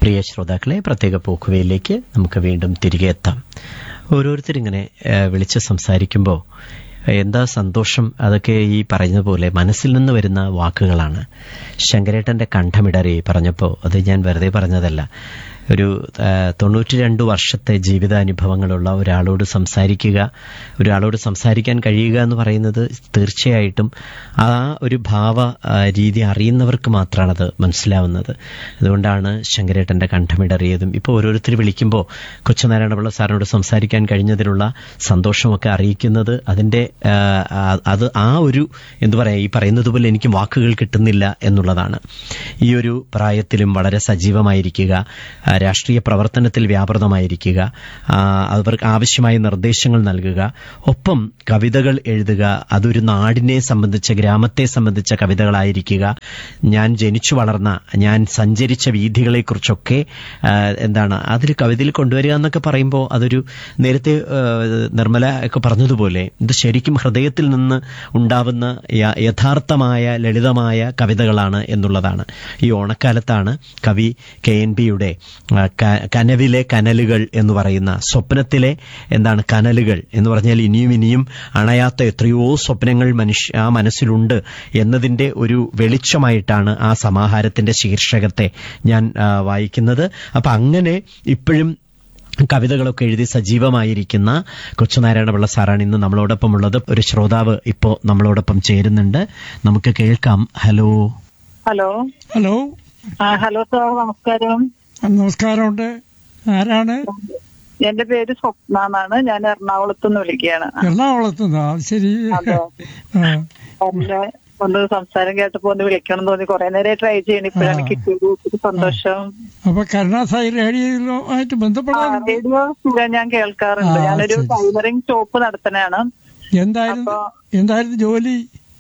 പ്രിയ ശ്രോതാക്കളെ പ്രത്യേക പോക്കുവയിലേക്ക് നമുക്ക് വീണ്ടും തിരികെ എത്താം ഓരോരുത്തരിങ്ങനെ ഏഹ്, വിളിച്ച് സംസാരിക്കുമ്പോൾ എന്താ സന്തോഷം അതൊക്കെ ഈ പറഞ്ഞതുപോലെ മനസ്സിൽ നിന്ന് വരുന്ന വാക്കുകളാണ് ശങ്കരേട്ടന്റെ കണ്ഠമിടറി പറഞ്ഞപ്പോൾ അത് ഞാൻ വെറുതെ പറഞ്ഞതല്ല ഒരു തൊണ്ണൂറ്റി രണ്ട് വർഷത്തെ ജീവിതാനുഭവങ്ങളുള്ള ഒരാളോട് സംസാരിക്കുക ഒരാളോട് സംസാരിക്കാൻ കഴിയുക എന്ന് പറയുന്നത് തീർച്ചയായിട്ടും ആ ഒരു ഭാവ ആ, രീതി അറിയുന്നവർക്ക് മാത്രമാണ് അത് മനസ്സിലാവുന്നത് അതുകൊണ്ടാണ് ശങ്കരേട്ടന്റെ കണ്ഠമിടറിയതും ഇപ്പോൾ ഓരോരുത്തർ വിളിക്കുമ്പോൾ കൊച്ചുനാരായണപിള്ള സാറിനോട് സംസാരിക്കാൻ കഴിഞ്ഞതിലുള്ള സന്തോഷമൊക്കെ അറിയിക്കുന്നത് അതിന്റെ ആ, ആ, അത് ആ ഒരു എന്തു പറയാ ഈ പറയുന്നത് പോലെ എനിക്ക് വാക്കുകൾ കിട്ടുന്നില്ല എന്നുള്ളതാണ് ഈ ഒരു പ്രായത്തിലും വളരെ സജീവമായിരിക്കുക ആ, രാഷ്ട്രീയ പ്രവർത്തനത്തിൽ വ്യാപൃതമായിരിക്കുക ആ, അവർക്ക് ആവശ്യമായ നിർദ്ദേശങ്ങൾ നൽകുക ഒപ്പം കവിതകൾ എഴുതുക അതൊരു നാടിനെ സംബന്ധിച്ച ഗ്രാമത്തെ സംബന്ധിച്ച കവിതകളായിരിക്കുക ഞാൻ ജനിച്ചു വളർന്ന ഞാൻ സഞ്ചരിച്ച വീഥികളെക്കുറിച്ചൊക്കെ ആ, എന്താണ് അതിൽ കവിതയിൽ കൊണ്ടുവരിക എന്നൊക്കെ പറയുമ്പോൾ അതൊരു നേരത്തെ ആ, നിർമ്മല ഒക്കെ പറഞ്ഞതുപോലെ ഇത് ശരിക്കും ഹൃദയത്തിൽ നിന്ന് ഉണ്ടാവുന്ന യ- യഥാർത്ഥമായ ലളിതമായ കവിതകളാണ് എന്നുള്ളതാണ് ഈ ഓണക്കാലത്താണ് കവി കെ എൻ ബിയുടെ ആ, ക- കനവിലെ കനലുകൾ എന്ന് പറയുന്ന സ്വപ്നത്തിലെ എന്താണ് കനലുകൾ എന്ന് പറഞ്ഞാൽ ഇനിയും ഇനിയും അണയാത്ത എത്രയോ സ്വപ്നങ്ങൾ മനുഷ്യ ആ മനസ്സിലുണ്ട് എന്നതിന്റെ ഒരു വെളിച്ചമായിട്ടാണ് ആ സമാഹാരത്തിന്റെ ശീർഷകത്തെ ഞാൻ ആ, വായിക്കുന്നത് അപ്പൊ അങ്ങനെ ഇപ്പോഴും കവിതകളൊക്കെ എഴുതി സജീവമായിരിക്കുന്ന കൊച്ചുനാരായണപിള്ള സാറാണ് ഇന്ന് നമ്മളോടൊപ്പം ഉള്ളത് ഒരു ശ്രോതാവ് ഇപ്പോ നമ്മളോടൊപ്പം ചേരുന്നുണ്ട് നമുക്ക് കേൾക്കാം hello hello hello ah hello sir നമസ്കാരം നമസ്കാരമുണ്ട് ആരാണ് എന്റെ പേര് സ്വപ്ന എന്നാണ് ഞാൻ എറണാകുളത്ത് നിന്ന് വിളിക്കുകയാണ് എറണാകുളത്ത് നിന്നാ ശരി അതെ. ആ, എന്റെ ഒന്ന് സംസാരം കേട്ടപ്പോ ഒന്ന് വിളിക്കണം എന്ന് തോന്നി കുറെ നേരം ട്രൈ ചെയ്യണം ഇപ്പോഴാണ് ആ. കിട്ടിയത് ഒത്തിരി സന്തോഷം അപ്പൊ കരുണാസായി റേഡിയോയുമായിട്ട് ആ, ബന്ധപ്പെടാൻ റേഡിയോ സ്ഥിരം ഞാൻ കേൾക്കാറുണ്ട് ആ, ഞാനൊരു ശരി. ടൈലറിംഗ് ഷോപ്പ് നടത്തണാണ് എന്തായിരുന്നു അപ്പൊ- എന്തായിരുന്നു ജോലി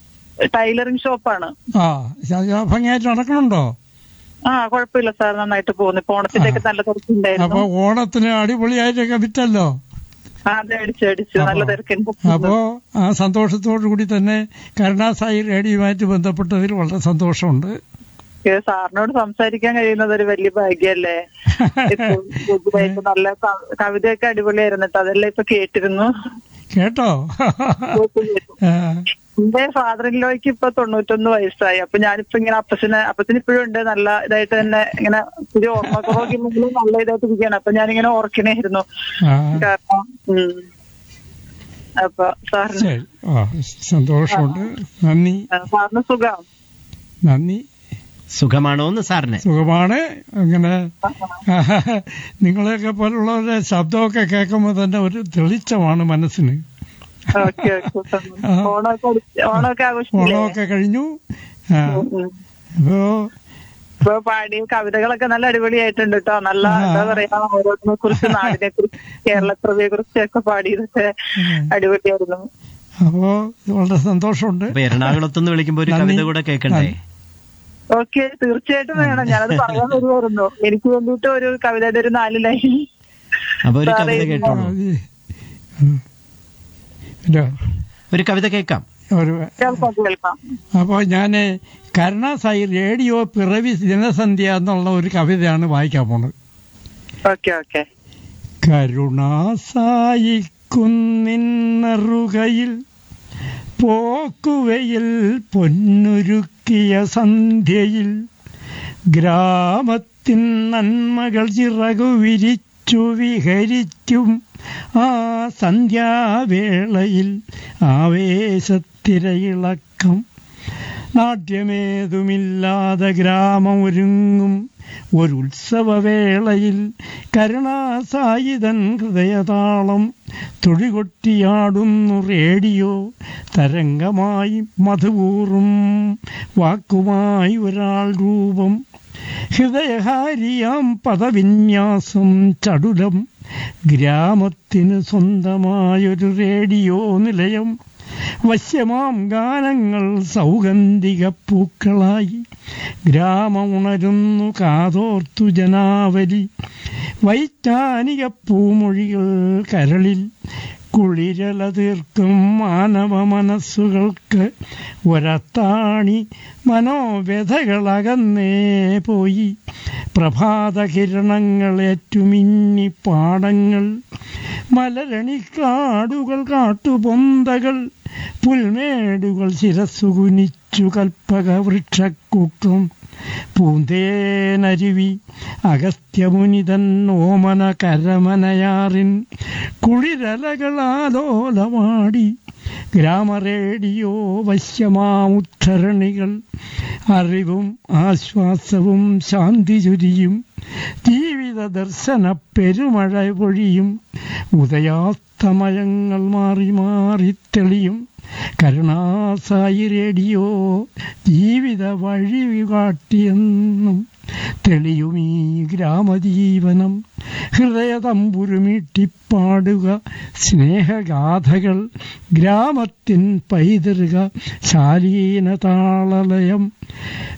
ടൈലറിംഗ് ഷോപ്പാണ് ആ ശ- ഭംഗിയായിട്ട് നടക്കണുണ്ടോ ആ കുഴപ്പമില്ല സാർ നന്നായിട്ട് പോകുന്നു ഇപ്പൊ ഓണത്തിന്റെയൊക്കെ നല്ല അപ്പൊ തിരക്കുണ്ടായിരുന്നു ഓണത്തിന് അടിപൊളിയായിട്ടൊക്കെ വിറ്റല്ലോ ആ, അതെ അടിച്ചു അടിച്ചു നല്ല അപ്പൊ- തിരക്കുണ്ട് അപ്പോ ആ സന്തോഷത്തോടു കൂടി തന്നെ കരുണാസായി റേഡിയോയുമായിട്ട് ബന്ധപ്പെട്ടതിൽ വളരെ സന്തോഷമുണ്ട് ഏ, സാറിനോട് സംസാരിക്കാൻ കഴിയുന്നത് ഒരു വലിയ ഭാഗ്യല്ലേ ഇപ്പൊ പുതുതായിട്ട് നല്ല ക- കവിതയൊക്കെ അടിപൊളിയായിരുന്നു കേട്ടോ അതെല്ലാം ഇപ്പൊ കേട്ടിരുന്നു കേട്ടോ കേട്ടു, കേട്ടു. ആ, എന്റെ ഫാദറിൻലോയ്ക്ക് ഇപ്പൊ തൊണ്ണൂറ്റൊന്ന് വയസ്സായി അപ്പൊ ഞാനിപ്പോ ഇങ്ങനെ അപ്പച്ചന് അപ്പച്ചന് ഇപ്പോഴും ഉണ്ട് നല്ല ഇതായിട്ട് തന്നെ ഇങ്ങനെ ഒരു ഓർമ്മക്കുറവൊക്കെ ഉണ്ടെങ്കിലും നല്ല ഇതായിട്ട് ഇരിക്കുകയാണ് അപ്പൊ ഞാനിങ്ങനെ ഓർക്കണായിരുന്നു ആ കാരണം ഉം. അപ്പൊ സാറിന് ശരി ആ സന്തോഷമുണ്ട് നന്ദി സാറിന് സുഖം നന്ദി സുഖമാണോ എന്ന് സാറിന് സുഖമാണ് അങ്ങനെ നിങ്ങളെയൊക്കെ പോലുള്ളവരുടെ ശബ്ദമൊക്കെ കേൾക്കുമ്പോൾ തന്നെ ഒരു തെളിച്ചമാണ് മനസ്സിന് ഓക്കെ ഓക്കെ ഓണമൊക്കെ അടുത്ത്- ഓണമൊക്കെ ആഘോഷിക്കില്ലേ ഓണമൊക്കെ കഴിഞ്ഞു ആ, ഉം. അപ്പോ ഇപ്പൊ പാടിയ കവിതകളൊക്കെ നല്ല അടിപൊളിയായിട്ടുണ്ട് കേട്ടോ നല്ല എന്താ പറയാ ഓരോന്നിനെ കുറിച്ച് നാടിനെ കുറിച്ച് കേരളപ്രഭയെ കുറിച്ചൊക്കെ പാടിയതൊക്കെ അടിപൊളിയായിരുന്നു അപ്പോ വളരെ സന്തോഷമുണ്ട് അപ്പൊ എറണാകുളത്തുനിന്ന് വിളിക്കുമ്പോ ഒരു നന്ദി. കവിത കൂടെ കേൾക്കണ്ടേ ഓക്കെ തീർച്ചയായിട്ടും വേണം ഞാനത് പറയാൻ വരുമായിരുന്നു എനിക്ക് വേണ്ടിയിട്ട് ഒരു കവിതയുടെ ഒരു നാല് ലൈൻ അപ്പൊ ഒരു സാറേ, കവിത ആ, കേട്ടോളൂ ഈ, ഉം. ഇല്ല, ഒരു കവിത കേൾക്കാം ഒരു കേൾക്കാം കേൾക്കാം അപ്പോ ഞാന് കരുണാസായി റേഡിയോ പിറവി ദിനസന്ധ്യ എന്നുള്ള ഒരു കവിതയാണ് വായിക്കാൻ പോണത് ഓക്കെ ഓക്കെ കരുണാസായി കുന്നിന്നറുകയിൽ പോക്കുവയിൽ പൊന്നുരുക്കിയ സന്ധ്യയിൽ ഗ്രാമത്തിൻ നന്മകൾ ചിറകു വിരിച്ചു വിഹരിക്കും ആ സന്ധ്യാവേളയിൽ ആവേശത്തിരയിളക്കം നാട്യമേതുമില്ലാതെ ഗ്രാമം ഒരുങ്ങും ഒരു ഉത്സവവേളയിൽ കരുണാസായിതൻ ഹൃദയതാളം തുടികൊട്ടിയാടുന്നു റേഡിയോ തരംഗമായി മധുപൂറും വാക്കുമായി ഒരാൾ രൂപം ഹൃദയഹാരിയാം പദവിന്യാസം ചടുലം ഗ്രാമത്തിന് സ്വന്തമായൊരു റേഡിയോ നിലയം വശ്യമാം ഗാനങ്ങൾ സൗഗന്ധിക പൂക്കളായി ഗ്രാമമുണരുന്നു കാതോർത്തു ജനാവലി വൈജ്ഞാനിക പൂമൊഴികൾ കരളിൽ കുളിരല തീർക്കും മാനവ മനസ്സുകൾക്ക് ഒരത്താണി മനോവ്യഥകളകന്നേ പോയി പ്രഭാതകിരണങ്ങളേറ്റുമിന്നി പാടങ്ങൾ മലരണിക്കാടുകൾ കാട്ടുപൊന്തകൾ പുൽമേടുകൾ ശിരസ്സുകുനിച്ചു കൽപ്പക വൃക്ഷക്കൂട്ടം പൂന്തേനരുവി അഗസ്ത്യമുനിതൻ ഓമന കരമനയാറിൻ കുളിരലകളാലോലമാടി ഗ്രാമറേഡിയോ വശ്യമാമുദ്ധരണികൾ അറിവും ആശ്വാസവും ശാന്തി ചുരിയും ജീവിത ദർശന പെരുമഴ പൊഴിയും ഉദയാസ്തമയങ്ങൾ മാറി മാറി തെളിയും കരുണാസായി റേഡിയോ ജീവിത വഴി കാട്ടിയെന്നും തെളിയുമീ ഗ്രാമജീവനം ഹൃദയതമ്പുരുമീട്ടിപ്പാടുക സ്നേഹഗാഥകൾ ഗ്രാമത്തിൻ പൈതൃക ശാലീന താളലയം